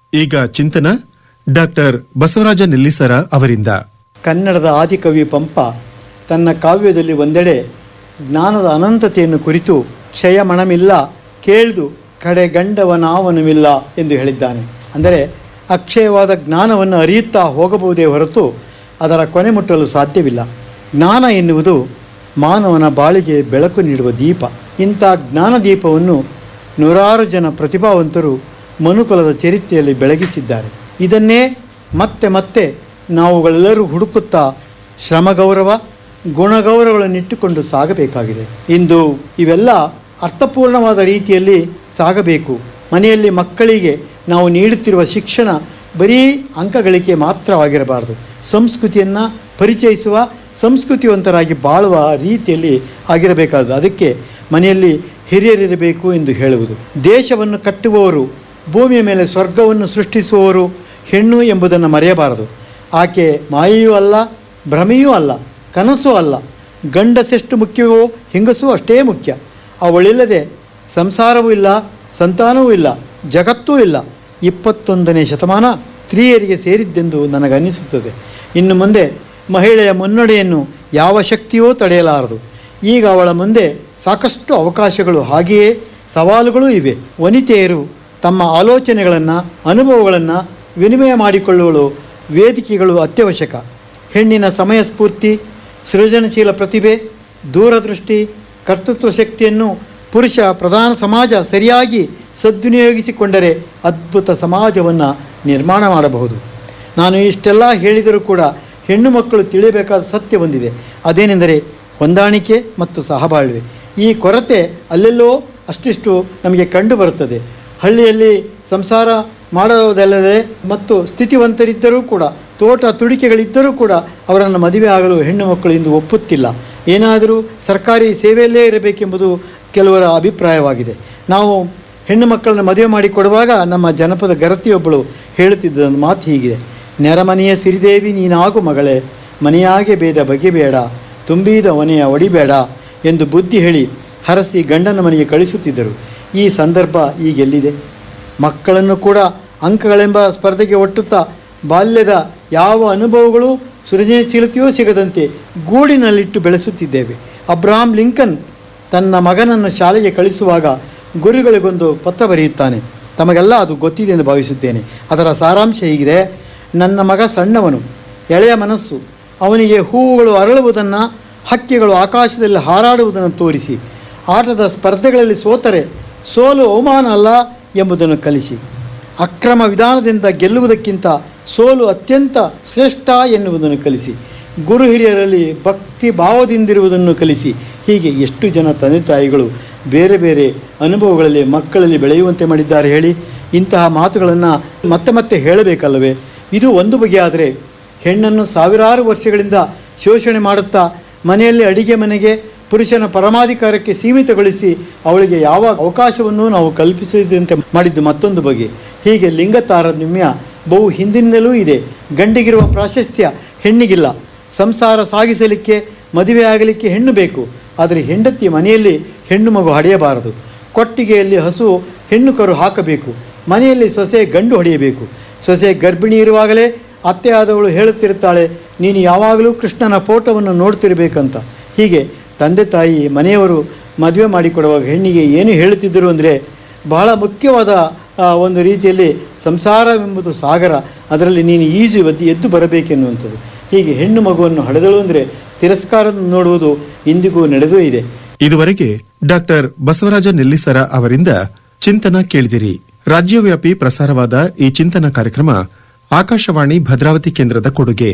ಈಗ ಚಿಂತನ ಡಾಕ್ಟರ್ ಬಸವರಾಜ ನೆಲ್ಲಿಸರ ಅವರಿಂದ ಕನ್ನಡದ ಆದಿಕವಿ ಪಂಪ ತನ್ನ ಕಾವ್ಯದಲ್ಲಿ ಒಂದೆಡೆ ಜ್ಞಾನದ ಅನಂತತೆಯನ್ನು ಕುರಿತು ಕ್ಷಯ ಮಣಮಿಲ್ಲ ಕೇಳ್ದು ಕಡೆ ಗಂಡವನಾವನವಿಲ್ಲ ಎಂದು ಹೇಳಿದ್ದಾನೆ ಅಂದರೆ ಅಕ್ಷಯವಾದ ಜ್ಞಾನವನ್ನು ಅರಿಯುತ್ತಾ ಹೋಗಬಹುದೇ ಹೊರತು ಅದರ ಕೊನೆ ಮುಟ್ಟಲು ಸಾಧ್ಯವಿಲ್ಲ ಜ್ಞಾನ ಎನ್ನುವುದು ಮಾನವನ ಬಾಳಿಗೆ ಬೆಳಕು ನೀಡುವ ದೀಪ ಇಂಥ ಜ್ಞಾನ ದೀಪವನ್ನು ನೂರಾರು ಜನ ಪ್ರತಿಭಾವಂತರು ಮನುಕುಲದ ಚರಿತ್ರೆಯಲ್ಲಿ ಬೆಳಗಿಸಿದ್ದಾರೆ ಇದನ್ನೇ ಮತ್ತೆ ಮತ್ತೆ ನಾವುಗಳೆಲ್ಲರೂ ಹುಡುಕುತ್ತಾ ಶ್ರಮಗೌರವ ಗುಣಗೌರವಗಳನ್ನಿಟ್ಟುಕೊಂಡು ಸಾಗಬೇಕಾಗಿದೆ ಇಂದು ಇವೆಲ್ಲ ಅರ್ಥಪೂರ್ಣವಾದ ರೀತಿಯಲ್ಲಿ ಸಾಗಬೇಕು ಮನೆಯಲ್ಲಿ ಮಕ್ಕಳಿಗೆ ನಾವು ನೀಡುತ್ತಿರುವ ಶಿಕ್ಷಣ ಬರೀ ಅಂಕಗಳಿಕೆ ಮಾತ್ರವಾಗಿರಬಾರದು ಸಂಸ್ಕೃತಿಯನ್ನು ಪರಿಚಯಿಸುವ ಸಂಸ್ಕೃತಿವಂತರಾಗಿ ಬಾಳುವ ರೀತಿಯಲ್ಲಿ ಆಗಿರಬೇಕಾದ ಅದಕ್ಕೆ ಮನೆಯಲ್ಲಿ ಹಿರಿಯರಿರಬೇಕು ಎಂದು ಹೇಳುವುದು ದೇಶವನ್ನು ಕಟ್ಟುವವರು ಭೂಮಿಯ ಮೇಲೆ ಸ್ವರ್ಗವನ್ನು ಸೃಷ್ಟಿಸುವವರು ಹೆಣ್ಣು ಎಂಬುದನ್ನು ಮರೆಯಬಾರದು ಆಕೆ ಮಾಯೆಯೂ ಅಲ್ಲ ಭ್ರಮೆಯೂ ಅಲ್ಲ ಕನಸೂ ಅಲ್ಲ ಗಂಡಸೆಷ್ಟು ಮುಖ್ಯವೋ ಹೆಂಗಸೂ ಅಷ್ಟೇ ಮುಖ್ಯ ಅವಳಿಲ್ಲದೆ ಸಂಸಾರವೂ ಇಲ್ಲ ಸಂತಾನವೂ ಇಲ್ಲ ಜಗತ್ತೂ ಇಲ್ಲ ಇಪ್ಪತ್ತೊಂದನೇ ಶತಮಾನ ಸ್ತ್ರೀಯರಿಗೆ ಸೇರಿದ್ದೆಂದು ನನಗನ್ನಿಸುತ್ತದೆ ಇನ್ನು ಮುಂದೆ ಮಹಿಳೆಯ ಮುನ್ನಡೆಯನ್ನು ಯಾವ ಶಕ್ತಿಯೂ ತಡೆಯಲಾರದು ಈಗ ಅವಳ ಮುಂದೆ ಸಾಕಷ್ಟು ಅವಕಾಶಗಳು ಹಾಗೆಯೇ ಸವಾಲುಗಳೂ ಇವೆ ವನಿತೆಯರು ತಮ್ಮ ಆಲೋಚನೆಗಳನ್ನು ಅನುಭವಗಳನ್ನು ವಿನಿಮಯ ಮಾಡಿಕೊಳ್ಳುವಳು ವೇದಿಕೆಗಳು ಅತ್ಯವಶ್ಯಕ ಹೆಣ್ಣಿನ ಸಮಯ ಸ್ಫೂರ್ತಿ ಸೃಜನಶೀಲ ಪ್ರತಿಭೆ ದೂರದೃಷ್ಟಿ ಕರ್ತೃತ್ವ ಶಕ್ತಿಯನ್ನು ಪುರುಷ ಪ್ರಧಾನ ಸಮಾಜ ಸರಿಯಾಗಿ ಸದ್ವಿನಿಯೋಗಿಸಿಕೊಂಡರೆ ಅದ್ಭುತ ಸಮಾಜವನ್ನು ನಿರ್ಮಾಣ ಮಾಡಬಹುದು ನಾನು ಇಷ್ಟೆಲ್ಲ ಹೇಳಿದರೂ ಕೂಡ ಹೆಣ್ಣು ಮಕ್ಕಳು ತಿಳಿಯಬೇಕಾದ ಸತ್ಯ ಒಂದಿದೆ ಅದೇನೆಂದರೆ ಹೊಂದಾಣಿಕೆ ಮತ್ತು ಸಹಬಾಳ್ವೆ ಈ ಕೊರತೆ ಅಲ್ಲೆಲ್ಲೋ ಅಷ್ಟಿಷ್ಟು ನಮಗೆ ಕಂಡು ಬರುತ್ತದೆ ಹಳ್ಳಿಯಲ್ಲಿ ಸಂಸಾರ ಮಾಡೋದಲ್ಲದೆ ಮತ್ತು ಸ್ಥಿತಿವಂತರಿದ್ದರೂ ಕೂಡ ತೋಟ ತುಡಿಕೆಗಳಿದ್ದರೂ ಕೂಡ ಅವರನ್ನು ಮದುವೆ ಆಗಲು ಹೆಣ್ಣು ಮಕ್ಕಳು ಇಂದು ಒಪ್ಪುತ್ತಿಲ್ಲ ಏನಾದರೂ ಸರ್ಕಾರಿ ಸೇವೆಯಲ್ಲೇ ಇರಬೇಕೆಂಬುದು ಕೆಲವರ ಅಭಿಪ್ರಾಯವಾಗಿದೆ ನಾವು ಹೆಣ್ಣು ಮಕ್ಕಳನ್ನು ಮದುವೆ ಮಾಡಿಕೊಡುವಾಗ ನಮ್ಮ ಜನಪದ ಗರತಿಯೊಬ್ಬಳು ಹೇಳುತ್ತಿದ್ದ ಒಂದು ಮಾತು ಹೀಗಿದೆ ನೆರಮನೆಯ ಸಿರಿದೇವಿ ನೀನಾಗು ಮಗಳೇ ಮನೆಯಾಗೆ ಭೇದ ಬಗೆಬೇಡ ತುಂಬಿದ ಒನೆಯ ಒಡಿಬೇಡ ಎಂದು ಬುದ್ಧಿ ಹೇಳಿ ಹರಸಿ ಗಂಡನ ಮನೆಗೆ ಕಳಿಸುತ್ತಿದ್ದರು ಈ ಸಂದರ್ಭ ಈಗೆಲ್ಲಿದೆ ಮಕ್ಕಳನ್ನು ಕೂಡ ಅಂಕಗಳೆಂಬ ಸ್ಪರ್ಧೆಗೆ ಒಟ್ಟುತ್ತಾ ಬಾಲ್ಯದ ಯಾವ ಅನುಭವಗಳು ಸೃಜನಶೀಲತೆಯೂ ಸಿಗದಂತೆ ಗೂಡಿನಲ್ಲಿಟ್ಟು ಬೆಳೆಸುತ್ತಿದ್ದೇವೆ ಅಬ್ರಹಾಂ ಲಿಂಕನ್ ತನ್ನ ಮಗನನ್ನು ಶಾಲೆಗೆ ಕಳಿಸುವಾಗ ಗುರುಗಳಿಗೊಂದು ಪತ್ರ ಬರೆಯುತ್ತಾನೆ ತಮಗೆಲ್ಲ ಅದು ಗೊತ್ತಿದೆ ಎಂದು ಭಾವಿಸುತ್ತೇನೆ ಅದರ ಸಾರಾಂಶ ಹೀಗಿದೆ ನನ್ನ ಮಗ ಸಣ್ಣವನು ಎಳೆಯ ಮನಸ್ಸು ಅವನಿಗೆ ಹೂವುಗಳು ಅರಳುವುದನ್ನು ಹಕ್ಕಿಗಳು ಆಕಾಶದಲ್ಲಿ ಹಾರಾಡುವುದನ್ನು ತೋರಿಸಿ ಆಟದ ಸ್ಪರ್ಧೆಗಳಲ್ಲಿ ಸೋತರೆ ಸೋಲು ಅವಮಾನ ಅಲ್ಲ ಎಂಬುದನ್ನು ಕಲಿಸಿ ಅಕ್ರಮ ವಿಧಾನದಿಂದ ಗೆಲ್ಲುವುದಕ್ಕಿಂತ ಸೋಲು ಅತ್ಯಂತ ಶ್ರೇಷ್ಠ ಎನ್ನುವುದನ್ನು ಕಲಿಸಿ ಗುರು ಹಿರಿಯರಲ್ಲಿ ಭಕ್ತಿ ಭಾವದಿಂದಿರುವುದನ್ನು ಕಲಿಸಿ ಹೀಗೆ ಎಷ್ಟು ಜನ ತಂದೆ ತಾಯಿಗಳು ಬೇರೆ ಬೇರೆ ಅನುಭವಗಳಲ್ಲಿ ಮಕ್ಕಳಲ್ಲಿ ಬೆಳೆಯುವಂತೆ ಮಾಡಿದ್ದಾರೆ ಹೇಳಿ ಇಂತಹ ಮಾತುಗಳನ್ನು ಮತ್ತೆ ಮತ್ತೆ ಹೇಳಬೇಕಲ್ಲವೇ ಇದು ಒಂದು ಬಗೆಯಾದರೆ ಹೆಣ್ಣನ್ನು ಸಾವಿರಾರು ವರ್ಷಗಳಿಂದ ಶೋಷಣೆ ಮಾಡುತ್ತಾ ಮನೆಯಲ್ಲಿ ಅಡಿಗೆ ಮನೆಗೆ ಪುರುಷನ ಪರಮಾಧಿಕಾರಕ್ಕೆ ಸೀಮಿತಗೊಳಿಸಿ ಅವಳಿಗೆ ಯಾವ ಅವಕಾಶವನ್ನು ನಾವು ಕಲ್ಪಿಸದಂತೆ ಮಾಡಿದ್ದು ಮತ್ತೊಂದು ಬಗೆ ಹೀಗೆ ಲಿಂಗ ತಾರತಮ್ಯ ಬಹು ಹಿಂದಿನಿಂದಲೂ ಇದೆ ಗಂಡಿಗಿರುವ ಪ್ರಾಶಸ್ತ್ಯ ಹೆಣ್ಣಿಗಿಲ್ಲ ಸಂಸಾರ ಸಾಗಿಸಲಿಕ್ಕೆ ಮದುವೆ ಆಗಲಿಕ್ಕೆ ಹೆಣ್ಣು ಬೇಕು ಆದರೆ ಹೆಂಡತಿಯ ಮನೆಯಲ್ಲಿ ಹೆಣ್ಣು ಮಗು ಹಡೆಯಬಾರದು ಕೊಟ್ಟಿಗೆಯಲ್ಲಿ ಹಸು ಹೆಣ್ಣು ಕರು ಹಾಕಬೇಕು ಮನೆಯಲ್ಲಿ ಸೊಸೆ ಗಂಡು ಹೊಡೆಯಬೇಕು ಸೊಸೆ ಗರ್ಭಿಣಿ ಇರುವಾಗಲೇ ಅತ್ತೆ ಆದವಳು ಹೇಳುತ್ತಿರುತ್ತಾಳೆ ನೀನು ಯಾವಾಗಲೂ ಕೃಷ್ಣನ ಫೋಟೋವನ್ನು ನೋಡ್ತಿರ್ಬೇಕಂತ ಹೀಗೆ ತಂದೆ ತಾಯಿ ಮನೆಯವರು ಮದುವೆ ಮಾಡಿಕೊಡುವಾಗ ಹೆಣ್ಣಿಗೆ ಏನು ಹೇಳುತ್ತಿದ್ದರು ಅಂದರೆ ಬಹಳ ಮುಖ್ಯವಾದ ಆ, ಒಂದು ರೀತಿಯಲ್ಲಿ ಸಂಸಾರವೆಂಬುದು ಸಾಗರ ಅದರಲ್ಲಿ ನೀನು ಈಜು ಒದ್ದು ಎದ್ದು ಬರಬೇಕೆನ್ನುವಂಥದ್ದು ಹೀಗೆ ಹೆಣ್ಣು ಮಗುವನ್ನು ಹಡೆದಳು ಅಂದರೆ ತಿರಸ್ಕಾರ ನೋಡುವುದು ಇಂದಿಗೂ ನಡೆದೂ ಇದೆ ಇದುವರೆಗೆ ಡಾಕ್ಟರ್ ಬಸವರಾಜ ನೆಲ್ಲಿಸರ ಅವರಿಂದ ಚಿಂತನ ಕೇಳಿದಿರಿ ರಾಜ್ಯವ್ಯಾಪಿ ಪ್ರಸಾರವಾದ ಈ ಚಿಂತನ ಕಾರ್ಯಕ್ರಮ ಆಕಾಶವಾಣಿ ಭದ್ರಾವತಿ ಕೇಂದ್ರದ ಕೊಡುಗೆ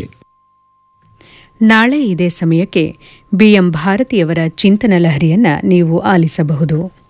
ನಾಳೆ ಇದೇ ಸಮಯಕ್ಕೆ ಬಿಎಂ ಭಾರತಿಯವರ ಚಿಂತನ ಲಹರಿಯನ್ನ ನೀವು ಆಲಿಸಬಹುದು